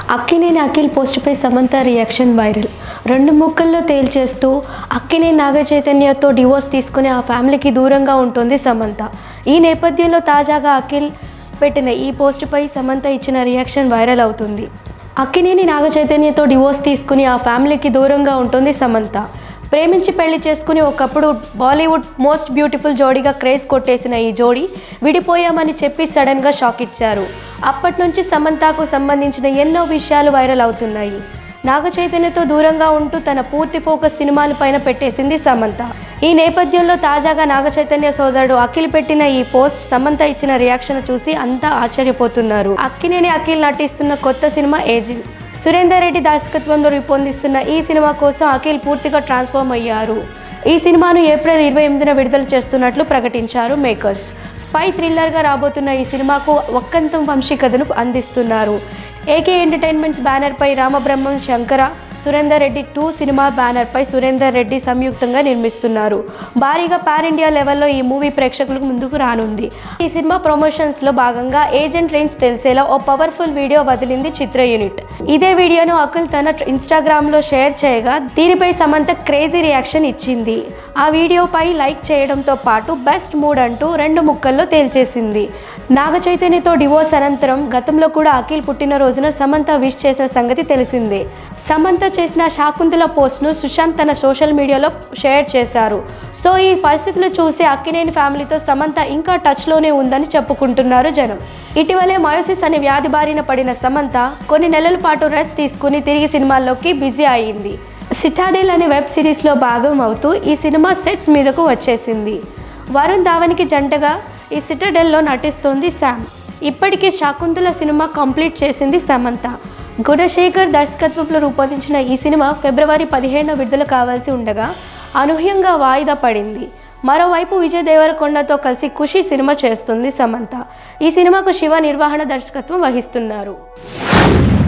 అక్కినేని అఖిల్ పోస్టుపై Samantha reaction viral రెండు ముక్కల్లో తేల్చేస్తూ అక్కినేని నాగ చైతన్యతో డివోర్స్ తీసుకుని ఆ ఫ్యామిలీకి దూరంగా ఉంటుంది సమంత ఈ నేపథ్యంలో తాజాగా అఖిల్ పెట్టిన ఈ పోస్టుపై సమంత ఇచ్చిన రియాక్షన్ వైరల్ అవుతుంది అక్కినేని నాగ చైతన్యతో డివోర్స్ తీసుకుని ఆ ఫ్యామిలీకి దూరంగా ఉంటుంది సమంత ప్రేమించి పెళ్లి చేసుకుని ఒకప్పుడు బాలీవుడ్ మోస్ట్ బ్యూటిఫుల్ జోడీగా క్రేజ్ కొట్టేసిన ఈ జోడీ విడిపోయామని చెప్పి సడన్గా షాక్ ఇచ్చారు అప్పటి నుంచి సమంతకు సంబంధించిన ఎన్నో విషయాలు వైరల్ అవుతున్నాయి నాగ చైతన్యతో దూరంగా ఉంటూ తన పూర్తి ఫోకస్ సినిమాలపైన పెట్టేసింది సమంత ఈ నేపథ్యంలో తాజాగా నాగ చైతన్య సోదరుడు అఖిల్ పెట్టిన ఈ పోస్ట్ సమంత ఇచ్చిన రియాక్షన్ చూసి అంతా ఆశ్చర్యపోతున్నారు అక్కినేని అఖిల్ నటిస్తున్న కొత్త సినిమా ఏజెంట్ సురేందర్ రెడ్డి దర్శకత్వంలో రూపొందిస్తున్న ఈ సినిమా కోసం అఖిల్ పూర్తిగా ట్రాన్స్ఫార్మ్ అయ్యారు ఈ సినిమాను ఏప్రిల్ ఇరవై ఎనిమిదిన విడుదల చేస్తున్నట్లు ప్రకటించారు మేకర్స్ స్పై థ్రిల్లర్గా రాబోతున్న ఈ సినిమాకు ఒక్కంతం వంశీ కథను అందిస్తున్నారు ఏకే ఎంటర్టైన్మెంట్స్ బ్యానర్పై రామబ్రహ్మం శంకర సురేందర్ రెడ్డి టూ సినిమా బ్యానర్పై సురేందర్ రెడ్డి సంయుక్తంగా నిర్మిస్తున్నారు భారీగా పాన్ ఇండియా లెవెల్లో ఈ మూవీ ప్రేక్షకులకు ముందుకు రానుంది ఈ సినిమా ప్రమోషన్స్లో భాగంగా ఏజెంట్ రేంజ్ తెలిసేలా ఓ పవర్ఫుల్ వీడియో వదిలింది చిత్ర యూనిట్ ఇదే వీడియోను అకుల్ తన ఇన్స్టాగ్రామ్లో షేర్ చేయగా దీనిపై సమంత క్రేజీ రియాక్షన్ ఇచ్చింది ఆ వీడియోపై లైక్ చేయడంతో పాటు బెస్ట్ మూడ్ అంటూ రెండు ముక్కల్లో తేల్చేసింది నాగ చైతన్యతో డివోర్స్ అనంతరం గతంలో కూడా అఖిల్ పుట్టినరోజున సమంత విష్ చేసిన సంగతి తెలిసిందే సమంత చేసిన శాకుంతల పోస్ట్ను సుశాంత్ తన సోషల్ మీడియాలో షేర్ చేశారు సో ఈ పరిస్థితులు చూసి అక్కినేని ఫ్యామిలీతో సమంత ఇంకా టచ్లోనే ఉందని చెప్పుకుంటున్నారు జనం ఇటీవలే మయోసిస్ అనే వ్యాధి బారిన పడిన సమంత కొన్ని నెలల పాటు రెస్ట్ తీసుకుని తిరిగి సినిమాల్లోకి బిజీ అయింది సిటాడెల్ అనే వెబ్ సిరీస్లో భాగం అవుతూ ఈ సినిమా సెట్స్ మీదకు వచ్చేసింది వరుణ్ ధావన్కి జంటగా ఈ సిటడెల్లో నటిస్తోంది శామ్ ఇప్పటికే శాకుంతల సినిమా కంప్లీట్ చేసింది సమంత గుణశేఖర్ దర్శకత్వంలో రూపొందించిన ఈ సినిమా ఫిబ్రవరి పదిహేడున విడుదల కావాల్సి ఉండగా అనూహ్యంగా వాయిదా పడింది మరోవైపు విజయ్ దేవరకొండతో కలిసి ఖుషి సినిమా చేస్తుంది సమంత ఈ సినిమాకు శివ నిర్వహణ దర్శకత్వం వహిస్తున్నారు